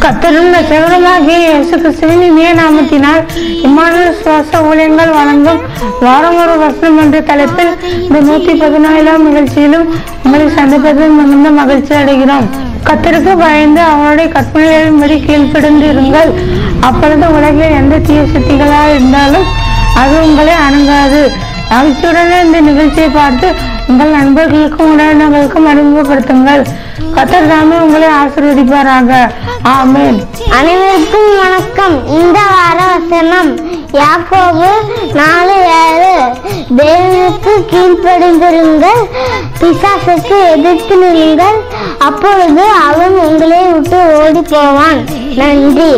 கத்தரும் செவரமாகிய இயேசு கிறிஸ்துவின் இனிய நாமத்தினால் இம்மானுவல் சுவாச ஊழியங்கள் வழங்கும் வாரம் ஒரு வசனம் என்ற தலைப்பில் இந்த நூத்தி பதினாலாம் நிகழ்ச்சியிலும் உங்களை சந்திப்பதில் மிகுந்த மகிழ்ச்சி அடைகிறோம் கத்தருக்கு பயந்து அவனுடைய கற்பனைகளின்படி கீழ்ப்படிந்து இருங்கள் அப்பொழுது உலகில் எந்த தீய சக்திகளாக இருந்தாலும் அது உங்களை அணுகாது மகிழ்ச்சியுடனே இந்த நிகழ்ச்சியை பார்த்து உங்கள் நண்பர்களுக்கும் உறவினர்களுக்கும் அறிமுகப்படுத்துங்கள் கத்தர் தாமே உங்களை ஆசீர்வதிப்பாராக ஆமென் அனைவருக்கும் வணக்கம் இந்த வார வசனம் யாக்கோபு நாலு ஏழு தேவனுக்கு கீழ்ப்படிந்திருங்கள் பிசாசுக்கு எதிர்த்து நில்லுங்கள் அப்பொழுது அவன் உங்களை விட்டு ஓடி போவான் நன்றி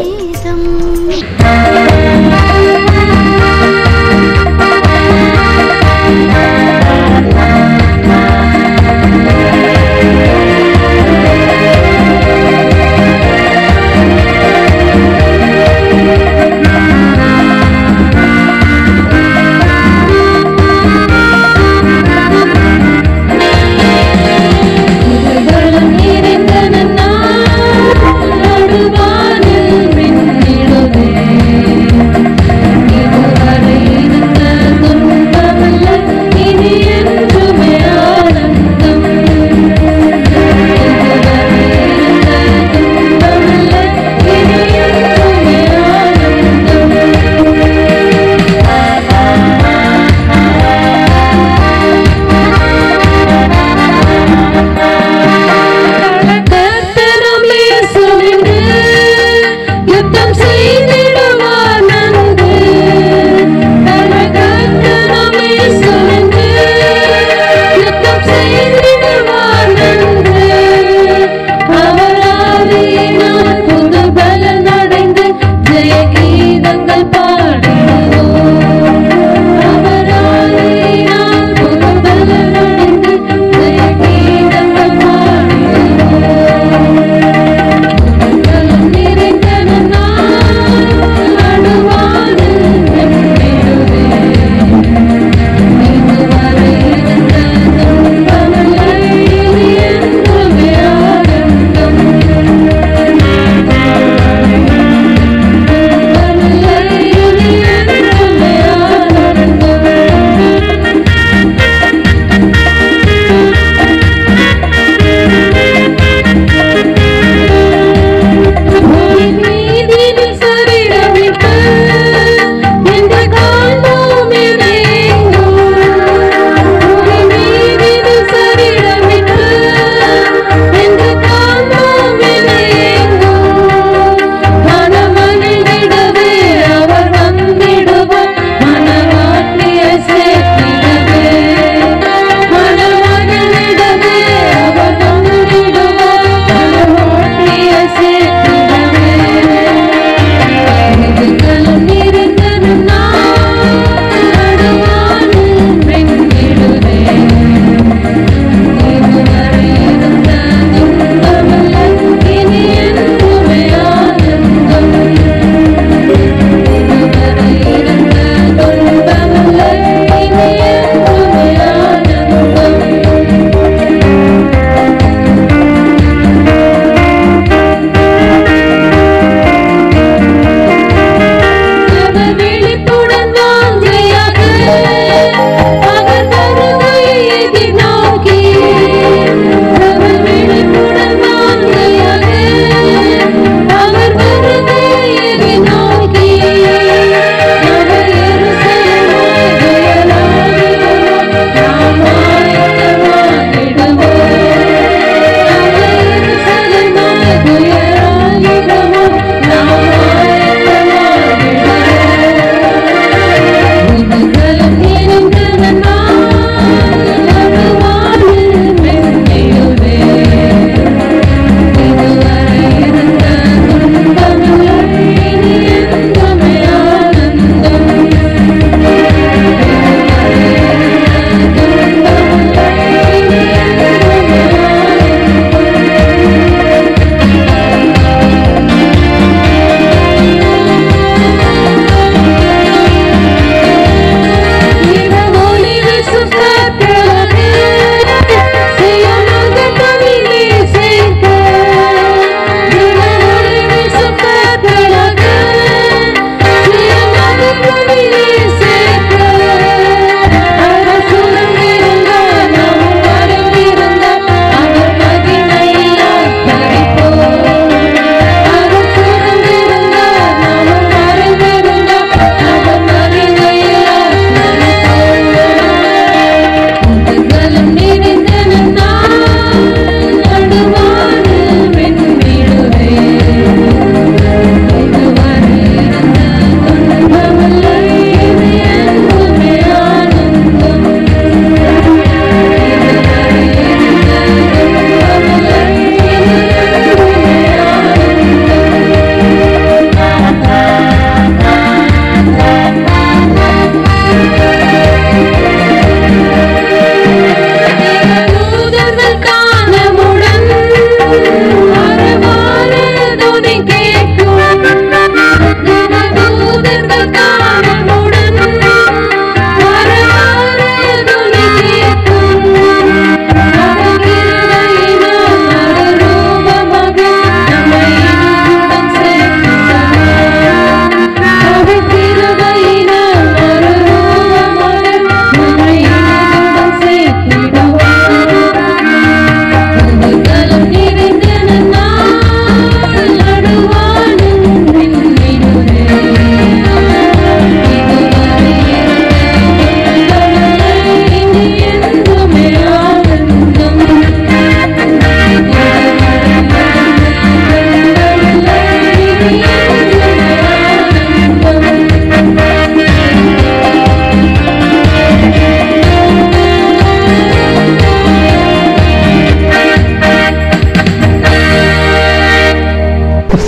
புகழும் நிறைந்த நன்னாடு வானில் மின்னிடுதே.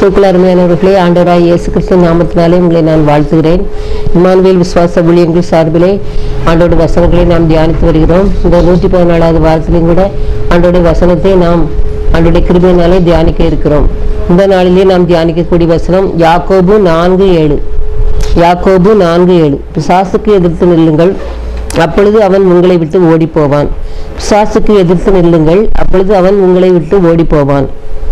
கிறிஸ்துக்குள் அருமையானவர்களே ஆண்டவராய் இயேசு கிறிஸ்து நாமத்தினாலே உங்களை நான் வாழ்த்துகிறேன் இமானுவேல் விசுவாச ஊழியங்கள் சார்பிலே ஆண்டோட வசனங்களை நாம் தியானித்து வருகிறோம் இந்த நூற்றி பதினாலாவது வாரத்திலையும் கூட ஆண்டோட வசனத்தை நாம் ஆண்டோடைய கிருபையினாலே தியானிக்க இருக்கிறோம் இந்த நாளிலே நாம் தியானிக்கக்கூடிய வசனம் யாக்கோபு நான்கு ஏழு யாக்கோபு நான்கு ஏழு பிசாசுக்கு எதிர்த்து நில்லுங்கள் அப்பொழுது அவன் உங்களை விட்டு ஓடி போவான் பிசாசுக்கு எதிர்த்து நில்லுங்கள் அப்பொழுது அவன் உங்களை விட்டு ஓடி போவான்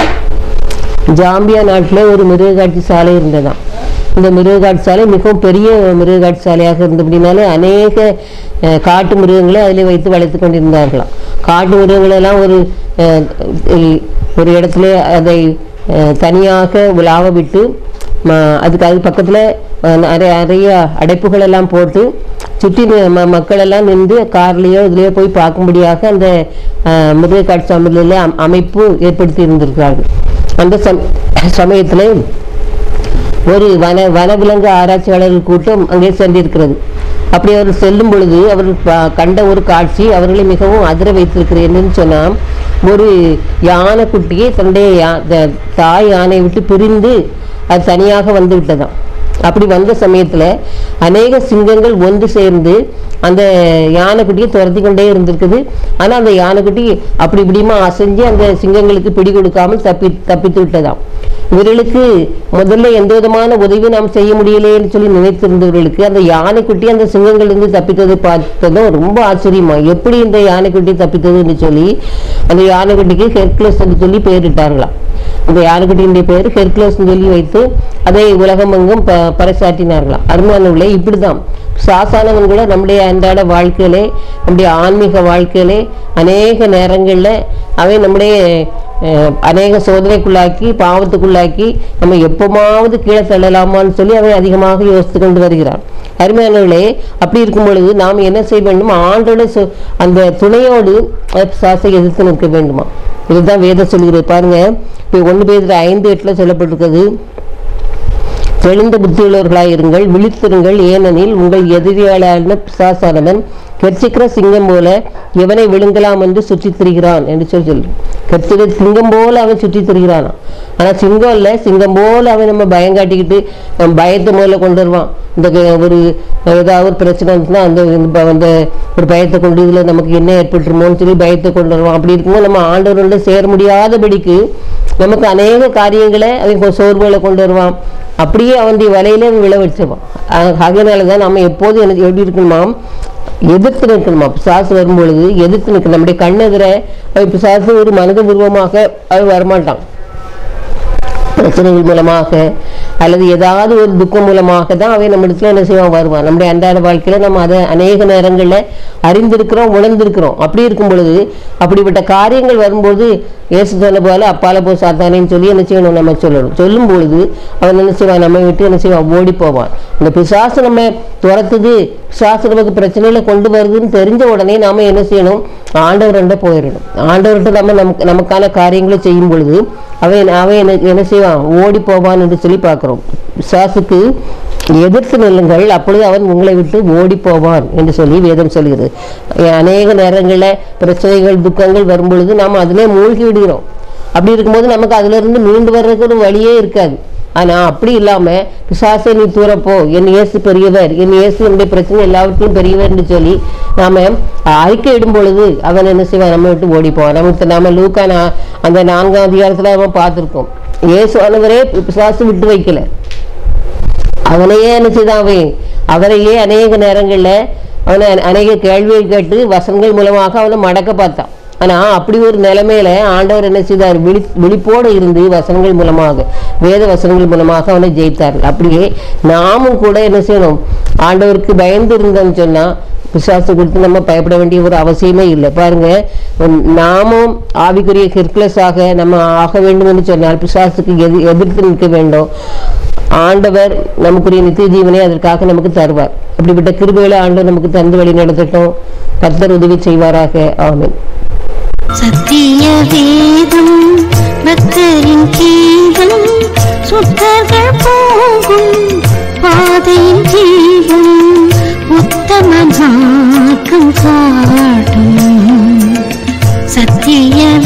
ஜாம்பியா நாட்டில் ஒரு மிருகக்காட்சி சாலை இருந்ததாம் இந்த மிருகக்காட்சி சாலை மிகவும் பெரிய மிருகக்காட்சி சாலையாக இருந்தபடினாலே அநேக அஹ், காட்டு மிருகங்களை அதில் வைத்து வளர்த்து கொண்டிருந்தார்களாம் காட்டு மிருகங்களெல்லாம் ஒரு அஹ், இ- ஒரு இடத்துல அதை அஹ், தனியாக உலாவ விட்டு ம- அதுக்கு அது பக்கத்தில் நிறைய நிறைய அடைப்புகள் எல்லாம் போட்டு சுற்றி நி- ம- மக்கள் எல்லாம் நின்று கார்லேயோ இதுலேயோ போய் பார்க்கும்படியாக அந்த அஹ், மிருகக்காட்சி சாலையில் அம்- அமைப்பு ஏற்படுத்தி இருந்திருக்கிறார்கள் அந்த சம் சமயத்தில் ஒரு வன வனவிலங்கு ஆராய்ச்சியாளர்கள் கூட்டம் அங்கே சென்றிருக்கிறது அப்படி அவர் செல்லும் பொழுது அவர் ப- கண்ட ஒரு காட்சி அவர்களை மிகவும் அதிர வைத்திருக்கிறது என்னன்னு சொன்னால் ஒரு யானை குட்டியை தன்னுடைய யா- த- தாய் யானையை விட்டு பிரிந்து அது தனியாக வந்து விட்டதாம் அப்படி வந்த சமயத்தில் அநேக சிங்கங்கள் ஒன்று சேர்ந்து அந்த யானைக்குட்டியை துரத்தி கொண்டே இருந்திருக்குது ஆனால் அந்த யானைக்குட்டி அப்படி இப்படியுமா அசைஞ்சு அந்த சிங்கங்களுக்கு பிடி கொடுக்காமல் தப்பி தப்பித்து விட்டதாம் இவர்களுக்கு முதல்ல எந்த விதமான உதவியும் நாம் செய்ய முடியலையேன்னு சொல்லி நினைத்திருந்தவர்களுக்கு அந்த யானைக்குட்டி அந்த சிங்கங்களிலிருந்து தப்பித்ததை பார்த்ததும் ரொம்ப ஆச்சரியமா எப்படி இந்த யானைக்குட்டி தப்பித்ததுன்னு சொல்லி அந்த யானைக்குட்டிக்கு ஹெர்குலஸ் என்று சொல்லி பெயரிட்டார்களாம் அந்த யானைக்குட்டியினுடைய பெயர் ஹெர்குலஸ் சொல்லி வைத்து அதை உலகமெங்கும் ப பறைசாற்றினார்களாம் அருமையானவர்களே இப்படிதான் சாசானவன் கூட நம்முடைய அன்றாட வாழ்க்கையிலே நம்முடைய ஆன்மீக வாழ்க்கையிலே அநேக நேரங்களில் அவை நம்முடைய அஹ், அநேக சோதனைக்குள்ளாக்கி பாவத்துக்குள்ளாக்கி நம்ம எப்போமாவது கீழே தள்ளலாமான்னு சொல்லி அவன் அதிகமாக யோசித்து கொண்டு வருகிறான் அருமையானவர்களே அப்படி இருக்கும் பொழுது நாம் என்ன செய்ய வேண்டும் ஆண்டோட சொ- அந்த துணையோடு சாசை எதிர்த்து நிற்க வேண்டுமா இதுதான் வேதம் சொல்கிறது பாருங்க இப்போ ஒன்று பேர் ஐந்து எட்டில் சொல்லப்பட்டிருக்கிறது தெளிந்த புத்தியுள்ளவர்களாய் இருங்கள் விழித்திருங்கள் ஏனெனில் உங்கள் எதிரியாளான பிசாசானவன் கெர்ச்சிக்கிற சிங்கம் போல எவனை விழுங்கலாம் என்று சுற்றித் திரிகிறான் என்று சொல்லி சொல்லு கெர்ச்சிக்கிற சிங்கம் போல அவன் சுற்றித் திரிகிறானாம் ஆனா சிங்கம் இல்லை சிங்கம் போல அவன் நம்ம பயம் காட்டிக்கிட்டு நம்ம பயத்தை முதல்ல கொண்டு வருவான் இந்த க- ஒரு ஏதாவது ஒரு பிரச்சனை இருந்துச்சுன்னா அந்த இந்த அந்த ஒரு பயத்தை கொண்டு இதில் நமக்கு என்ன ஏற்பட்டுருமோன்னு சொல்லி பயத்தை கொண்டு வருவான் அப்படி இருக்கும்போது நம்ம ஆண்டவரோட சேர முடியாதபடிக்கு நமக்கு அநேக காரியங்களை அவன் கொ- சோர்வுகளை கொண்டு வருவான் அப்படியே அவனுடைய வலையில அவன் விழ வச்சிருவான் அஹ் அதனால தான் நம்ம எப்போதும் எனக்கு எப்படி இருக்கணுமா எதிர்த்து நிற்கணுமா பிசாசு வரும்பொழுது எதிர்த்து நிற்கணும் நம்முடைய கண்ணெதிர அவன் பிசாசு ஒரு மனித உருவமாக அவன் வரமாட்டான் பிரச்சனைகள் மூலமாக அல்லது ஏதாவது ஒரு துக்கம் மூலமாக தான் அவன் நம்ம இடத்துல என்ன செய்வான் வருவான் நம்முடைய அன்றாட வாழ்க்கையில நம்ம அதை அநேக நேரங்களில் அறிந்திருக்கிறோம் உணர்ந்திருக்கிறோம் அப்படி இருக்கும் பொழுது அப்படிப்பட்ட காரியங்கள் வரும்போது இயேசு சொன்ன போல அப்பால போ சாத்தானேன்னு சொல்லி என்ன செய்யணும் நம்ம சொல்லணும் சொல்லும் பொழுது அவன் என்ன செய்வான் நம்ம விட்டு என்ன செய்வான் ஓடி போவான் அந்த பிசாசு நம்ம துரத்துது பிசாசு நமக்கு பிரச்சனையில கொண்டு வருதுன்னு தெரிஞ்ச உடனே நாம என்ன செய்யணும் ஆண்டவர்கிட்ட போயிடணும் ஆண்டவர்கிட்ட நம்ம நமக்கு நமக்கான காரியங்களை செய்யும் பொழுது அவன் அவன் என்ன என்ன செய்வான் ஓடி போவான் என்று சொல்லி பார்க்கிறோம் பிசாசுக்கு எதிர்த்து நில்லுங்கள் அப்பொழுது அவன் உங்களை விட்டு ஓடி போவான் என்று சொல்லி வேதம் சொல்கிறது அநேக நேரங்களில் பிரச்சனைகள் துக்கங்கள் வரும் பொழுது நாம் அதிலே மூழ்கி விடுகிறோம் அப்படி இருக்கும்போது நமக்கு அதுல இருந்து மீண்டு வர்றதுக்கு ஒரு வழியே இருக்காது ஆனா அப்படி இல்லாம பிசாசை நீ தூரப்போ என் இயேசு பெரியவர் என் இயேசு என்னுடைய பிரச்சனை எல்லாவற்றையும் பெரியவர் என்று சொல்லி நாம அறிக்கை இடும் பொழுது அவன் என்ன செய்வான் நம்ம விட்டு ஓடி போவான் நமக்கு நாம லூக்கா நா- அந்த நான்காம் அதிகாரத்துல நம்ம பார்த்திருக்கோம் இயேசு ஆனவரே பிசாசு விட்டு வைக்கல அவனையே என்ன செய்தான் அவன் அவரையே அநேக நேரங்கள்ல அவனை அநேக கேள்வியை கேட்டு வசனங்கள் மூலமாக அவனை மடக்க பார்த்தான் ஆனா அப்படி ஒரு நிலைமையில ஆண்டவர் என்ன செய்தார் விழி விழிப்போடு இருந்து வசனங்கள் மூலமாக வேத வசனங்கள் மூலமாக அவனை ஜெயித்தார் அப்படியே நாமும் கூட என்ன செய்யணும் ஆண்டவருக்கு பயந்து இருந்தோம்னு சொன்னா பிசாசு கொடுத்து நம்ம பயப்பட வேண்டிய ஒரு அவசியமே இல்லை பாருங்க உம், நாமும் ஆவிக்குரிய ஹெர்குலஸாக நம்ம ஆக வேண்டும் என்று சொன்னால் பிசாசுக்கு எதி எதிர்த்து நிற்க வேண்டும் ஆண்டவர் நமக்குரிய நித்திய ஜீவனை அதற்காக நமக்கு தருவார் அப்படிப்பட்ட கிருபைகளை ஆண்டவர் நமக்கு தந்து வழி நடத்தட்டும் கர்த்தர் உதவி செய்வாராக ஆமென் சத்திய வேதம் பக்தரின் கீதம் சுத்தர்கள் போகும் பாதையின் ஜீவம் உத்தம மார்க்கம் காட்டும் சத்திய